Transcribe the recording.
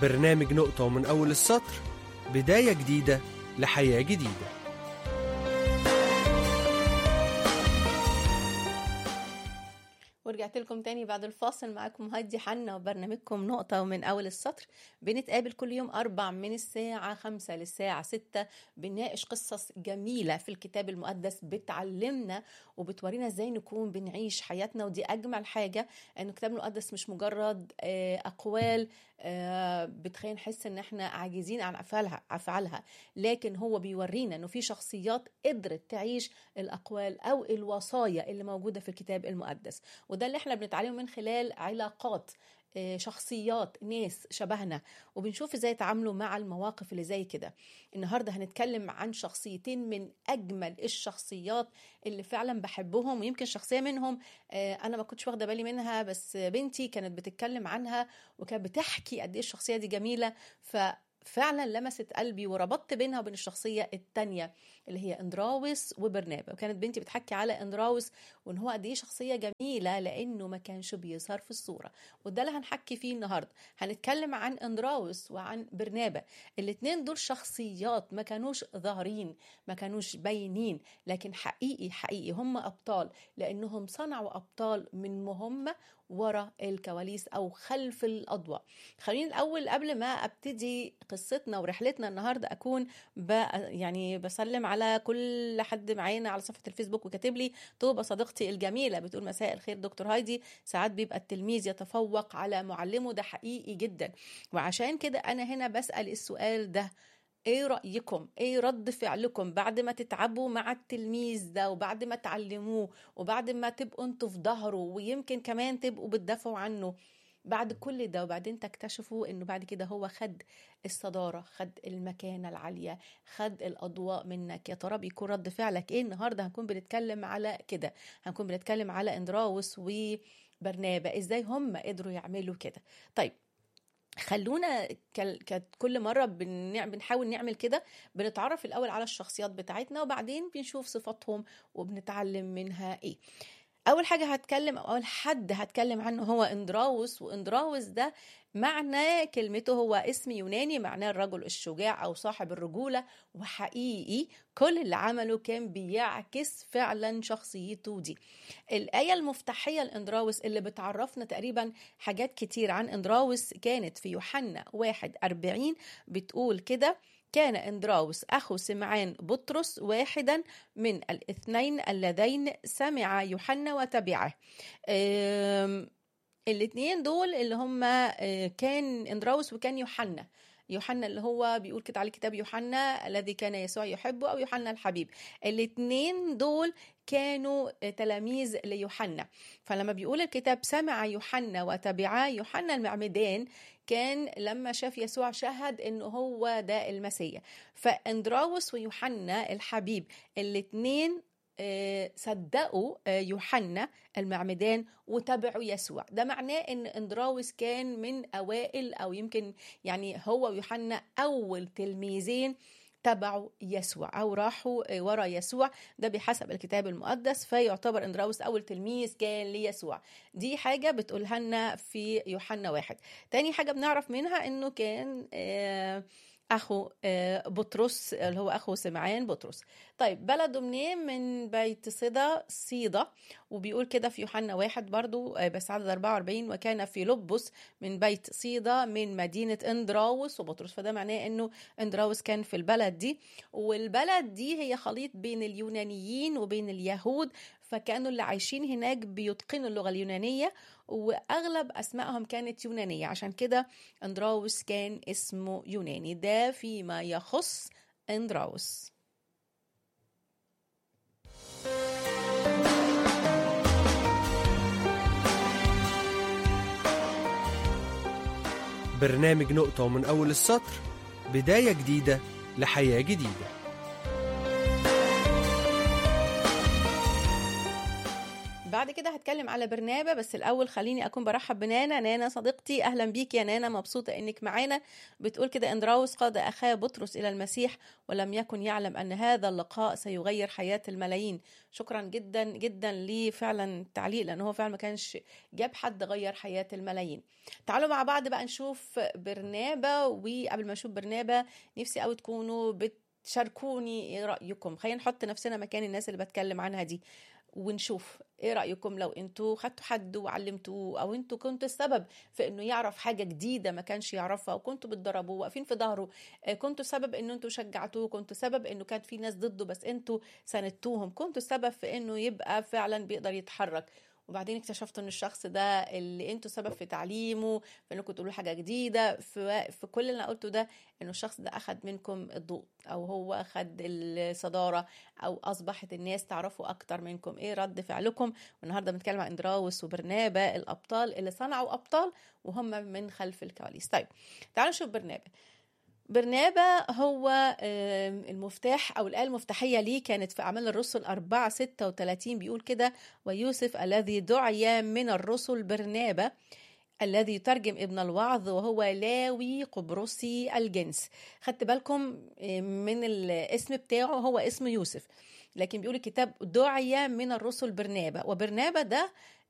برنامج نقطة ومن أول السطر بداية جديدة لحياة جديدة ورجعت لكم تاني بعد الفاصل معاكم هادي حنا وبرنامجكم نقطة ومن أول السطر بنتقابل كل يوم أربع من الساعة خمسة للساعة ستة بنناقش قصص جميلة في الكتاب المقدس بتعلمنا وبتورينا ازاي نكون بنعيش حياتنا ودي أجمل حاجة إن الكتاب المقدس مش مجرد آه، أقوال آه، بتخلينا نحس إن احنا عاجزين عن أفعالها أفعالها لكن هو بيورينا إنه في شخصيات قدرت تعيش الأقوال أو الوصايا اللي موجودة في الكتاب المقدس وده اللي احنا بنتعلمه من خلال علاقات آه، شخصيات ناس شبهنا وبنشوف ازاي يتعاملوا مع المواقف اللي زي كده النهارده هنتكلم عن شخصيتين من اجمل الشخصيات اللي فعلا بحبهم ويمكن شخصيه منهم آه، انا ما كنتش واخده بالي منها بس بنتي كانت بتتكلم عنها وكانت بتحكي قد ايه الشخصيه دي جميله ف فعلا لمست قلبي وربطت بينها وبين الشخصية التانية اللي هي اندراوس وبرنابا وكانت بنتي بتحكي على اندراوس وان هو قد ايه شخصية جميلة لانه ما كانش بيظهر في الصورة وده اللي هنحكي فيه النهاردة هنتكلم عن اندراوس وعن برنابا الاتنين دول شخصيات ما كانوش ظاهرين ما كانوش باينين لكن حقيقي حقيقي هم ابطال لانهم صنعوا ابطال من مهمة ورا الكواليس او خلف الاضواء خليني الاول قبل ما ابتدي قصتنا ورحلتنا النهارده اكون ب... يعني بسلم على كل حد معانا على صفحه الفيسبوك وكاتب لي طوبه صديقتي الجميله بتقول مساء الخير دكتور هايدي ساعات بيبقى التلميذ يتفوق على معلمه ده حقيقي جدا وعشان كده انا هنا بسال السؤال ده ايه رأيكم ايه رد فعلكم بعد ما تتعبوا مع التلميذ ده وبعد ما تعلموه وبعد ما تبقوا انتوا في ظهره ويمكن كمان تبقوا بتدافعوا عنه بعد كل ده وبعدين تكتشفوا انه بعد كده هو خد الصدارة خد المكانة العالية خد الأضواء منك يا ترى بيكون رد فعلك ايه النهاردة هنكون بنتكلم على كده هنكون بنتكلم على اندراوس وبرنابا ازاي هم قدروا يعملوا كده طيب خلونا كل- كل مرة بنع- بنحاول نعمل كده بنتعرف الأول على الشخصيات بتاعتنا وبعدين بنشوف صفاتهم وبنتعلم منها إيه أول حاجة هتكلم أو أول حد هتكلم عنه هو إندراوس وإندراوس ده معنى كلمته هو اسم يوناني معناه الرجل الشجاع أو صاحب الرجولة وحقيقي كل اللي عمله كان بيعكس فعلا شخصيته دي الآية المفتاحية لإندراوس اللي بتعرفنا تقريبا حاجات كتير عن إندراوس كانت في يوحنا واحد أربعين بتقول كده كان إندراوس أخو سمعان بطرس واحدا من الاثنين اللذين سمع يوحنا وتبعه أم، الاثنين دول اللي هم آه، كان اندراوس وكان يوحنا يوحنا اللي هو بيقول كده على كتاب يوحنا الذي كان يسوع يحبه او يوحنا الحبيب الاثنين دول كانوا آه، تلاميذ ليوحنا فلما بيقول الكتاب سمع يوحنا وتبعاه يوحنا المعمدان كان لما شاف يسوع شهد انه هو ده المسيح فاندراوس ويوحنا الحبيب الاثنين آه، صدقوا آه، يوحنا المعمدان وتبعوا يسوع ده معناه ان اندراوس كان من اوائل او يمكن يعني هو ويوحنا اول تلميذين تبعوا يسوع او راحوا آه، ورا يسوع ده بحسب الكتاب المقدس فيعتبر اندراوس اول تلميذ كان ليسوع دي حاجه بتقولها لنا في يوحنا واحد تاني حاجه بنعرف منها انه كان آه، اخو آه، بطرس اللي هو اخو سمعان بطرس طيب بلده منين من بيت صيدا صيدا وبيقول كده في يوحنا واحد برضو آه، بس عدد 44 وكان في لبس من بيت صيدا من مدينة اندراوس وبطرس فده معناه انه اندراوس كان في البلد دي والبلد دي هي خليط بين اليونانيين وبين اليهود فكانوا اللي عايشين هناك بيتقنوا اللغة اليونانية واغلب اسمائهم كانت يونانية عشان كده اندراوس كان اسمه يوناني ده فيما يخص اندراوس برنامج نقطة ومن أول السطر بداية جديدة لحياة جديدة بعد كده هتكلم على برنابة بس الأول خليني أكون برحب بنانا نانا صديقتي أهلا بيك يا نانا مبسوطة إنك معانا بتقول كده إندراوس قاد أخاه بطرس إلى المسيح ولم يكن يعلم أن هذا اللقاء سيغير حياة الملايين شكرا جدا جدا ليه فعلا التعليق لأنه هو فعلا ما كانش جاب حد غير حياة الملايين تعالوا مع بعض بقى نشوف برنابة وقبل ما نشوف برنابة نفسي قوي تكونوا بت شاركوني ايه رايكم خلينا نحط نفسنا مكان الناس اللي بتكلم عنها دي ونشوف ايه رايكم لو انتوا خدتوا حد وعلمتوه او انتوا كنتوا السبب في انه يعرف حاجه جديده ما كانش يعرفها وكنتوا بتدربوه واقفين في ظهره كنتوا سبب ان انتوا شجعتوه كنتوا سبب انه كان في ناس ضده بس انتوا ساندتوهم كنتوا السبب في انه يبقى فعلا بيقدر يتحرك وبعدين اكتشفتوا ان الشخص ده اللي انتوا سبب في تعليمه في انكم تقولوا حاجه جديده في, في كل اللي انا قلته ده انه الشخص ده اخد منكم الضوء او هو اخد الصداره او اصبحت الناس تعرفوا اكتر منكم ايه رد فعلكم والنهارده بنتكلم عن اندراوس وبرنابا الابطال اللي صنعوا ابطال وهم من خلف الكواليس طيب تعالوا نشوف برنابا برنابا هو المفتاح أو الآية المفتاحية ليه كانت في أعمال الرسل 4 36 بيقول كده ويوسف الذي دعي من الرسل برنابا الذي يترجم ابن الوعظ وهو لاوي قبرصي الجنس خدت بالكم من الاسم بتاعه هو اسم يوسف لكن بيقول الكتاب دعي من الرسل برنابا وبرنابا ده